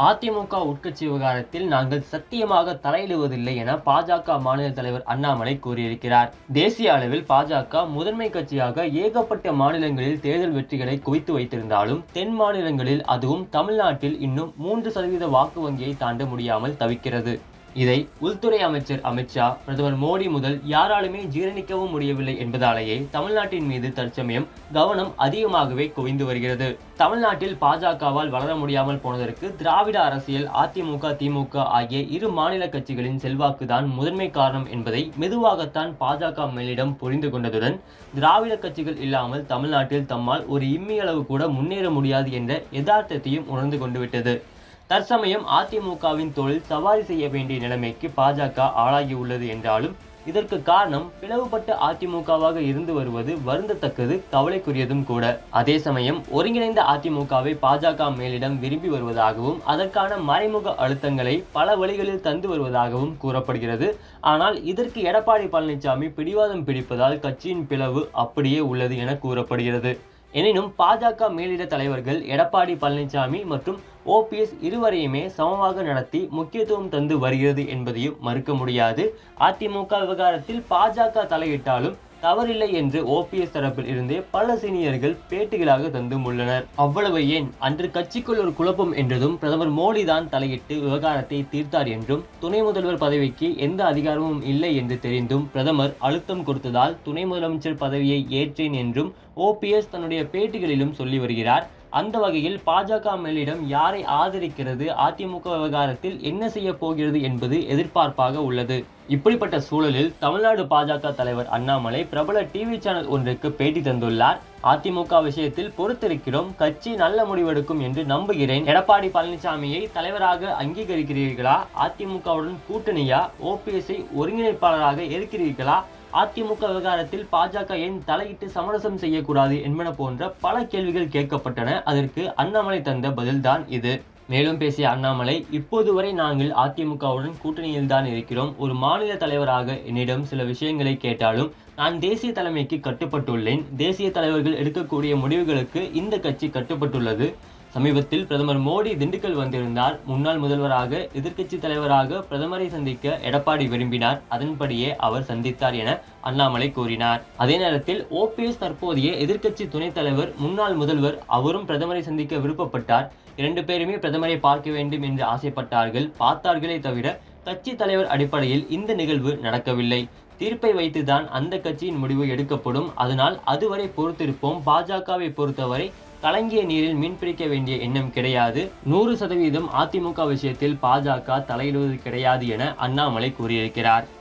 அதிமுக உட்கட்சி விவகாரத்தில் நாங்கள் சத்தியமாக தலையிடுவதில்லை என பாஜக மாநில தலைவர் அண்ணாமலை கூறியிருக்கிறார் தேசிய அளவில் பாஜக முதன்மை கட்சியாக ஏகப்பட்ட மாநிலங்களில் தேர்தல் வெற்றிகளை குவித்து வைத்திருந்தாலும் தென் மாநிலங்களில் அதுவும் தமிழ்நாட்டில் இன்னும் மூன்று சதவீத வாக்கு வங்கியை தாண்ட முடியாமல் தவிக்கிறது இதை உள்துறை அமைச்சர் அமித்ஷா பிரதமர் மோடி முதல் யாராலுமே ஜீரணிக்கவும் முடியவில்லை என்பதாலேயே தமிழ்நாட்டின் மீது தற்சமயம் கவனம் அதிகமாகவே குவிந்து வருகிறது தமிழ்நாட்டில் பாஜகவால் வளர முடியாமல் போனதற்கு திராவிட அரசியல் அதிமுக திமுக ஆகிய இரு மாநில கட்சிகளின் செல்வாக்குதான் முதன்மை காரணம் என்பதை மெதுவாகத்தான் பாஜக மேலிடம் புரிந்து கொண்டதுடன் திராவிட கட்சிகள் இல்லாமல் தமிழ்நாட்டில் தம்மால் ஒரு இம்மி அளவு கூட முன்னேற முடியாது என்ற யதார்த்தத்தையும் உணர்ந்து கொண்டு விட்டது தற்சமயம் அதிமுகவின் தொழில் சவாரி செய்ய வேண்டிய நிலைமைக்கு பாஜக ஆளாகியுள்ளது என்றாலும் இதற்கு காரணம் பிளவுபட்ட அதிமுகவாக இருந்து வருவது வருந்தத்தக்கது கவலைக்குரியதும் கூட அதே சமயம் ஒருங்கிணைந்த அதிமுகவை பாஜக மேலிடம் விரும்பி வருவதாகவும் அதற்கான மறைமுக அழுத்தங்களை பல வழிகளில் தந்து வருவதாகவும் கூறப்படுகிறது ஆனால் இதற்கு எடப்பாடி பழனிசாமி பிடிவாதம் பிடிப்பதால் கட்சியின் பிளவு அப்படியே உள்ளது என கூறப்படுகிறது எனினும் பாஜக மேலிட தலைவர்கள் எடப்பாடி பழனிசாமி மற்றும் ஓபிஎஸ் இருவரையுமே சமமாக நடத்தி முக்கியத்துவம் தந்து வருகிறது என்பதையும் மறுக்க முடியாது அதிமுக விவகாரத்தில் பாஜக தலையிட்டாலும் தவறில்லை என்று ஓபிஎஸ் தரப்பில் இருந்தே பல சீனியர்கள் பேட்டிகளாக தந்தும் உள்ளனர் அவ்வளவு ஏன் அன்று கட்சிக்குள் ஒரு குழப்பம் என்றதும் பிரதமர் மோடி தான் தலையிட்டு விவகாரத்தை தீர்த்தார் என்றும் துணை முதல்வர் பதவிக்கு எந்த அதிகாரமும் இல்லை என்று தெரிந்தும் பிரதமர் அழுத்தம் கொடுத்ததால் துணை முதலமைச்சர் பதவியை ஏற்றேன் என்றும் ஓபிஎஸ் தன்னுடைய பேட்டிகளிலும் சொல்லி வருகிறார் அந்த வகையில் பாஜக மேலிடம் யாரை ஆதரிக்கிறது அதிமுக விவகாரத்தில் என்ன செய்ய போகிறது என்பது எதிர்பார்ப்பாக உள்ளது இப்படிப்பட்ட சூழலில் தமிழ்நாடு பாஜக தலைவர் அண்ணாமலை பிரபல டிவி சேனல் ஒன்றுக்கு பேட்டி தந்துள்ளார் அதிமுக விஷயத்தில் பொறுத்திருக்கிறோம் கட்சி நல்ல முடிவெடுக்கும் என்று நம்புகிறேன் எடப்பாடி பழனிசாமியை தலைவராக அங்கீகரிக்கிறீர்களா அதிமுகவுடன் கூட்டணியா ஓபிஎஸ்ஐ ஒருங்கிணைப்பாளராக இருக்கிறீர்களா அதிமுக விவகாரத்தில் பாஜக ஏன் தலையிட்டு சமரசம் செய்யக்கூடாது என்பன போன்ற பல கேள்விகள் கேட்கப்பட்டன அதற்கு அண்ணாமலை தந்த பதில்தான் இது மேலும் பேசிய அண்ணாமலை இப்போது வரை நாங்கள் அதிமுகவுடன் கூட்டணியில் தான் இருக்கிறோம் ஒரு மாநில தலைவராக என்னிடம் சில விஷயங்களை கேட்டாலும் நான் தேசிய தலைமைக்கு கட்டுப்பட்டுள்ளேன் தேசிய தலைவர்கள் எடுக்கக்கூடிய முடிவுகளுக்கு இந்த கட்சி கட்டுப்பட்டுள்ளது சமீபத்தில் பிரதமர் மோடி திண்டுக்கல் வந்திருந்தார் முன்னாள் முதல்வராக எதிர்க்கட்சி தலைவராக பிரதமரை சந்திக்க எடப்பாடி விரும்பினார் அதன்படியே அவர் சந்தித்தார் என அண்ணாமலை கூறினார் அதே நேரத்தில் ஓபிஎஸ் தற்போதைய எதிர்க்கட்சி துணைத் தலைவர் முன்னாள் முதல்வர் அவரும் பிரதமரை சந்திக்க விருப்பப்பட்டார் இரண்டு பேருமே பிரதமரை பார்க்க வேண்டும் என்று ஆசைப்பட்டார்கள் பார்த்தார்களே தவிர கட்சி தலைவர் அடிப்படையில் இந்த நிகழ்வு நடக்கவில்லை தீர்ப்பை வைத்துதான் அந்த கட்சியின் முடிவு எடுக்கப்படும் அதனால் அதுவரை பொறுத்திருப்போம் பாஜகவை பொறுத்தவரை கலங்கிய நீரில் மீன்பிடிக்க வேண்டிய எண்ணம் கிடையாது நூறு சதவீதம் அதிமுக விஷயத்தில் பாஜக தலையிடுவது கிடையாது என அண்ணாமலை கூறியிருக்கிறார்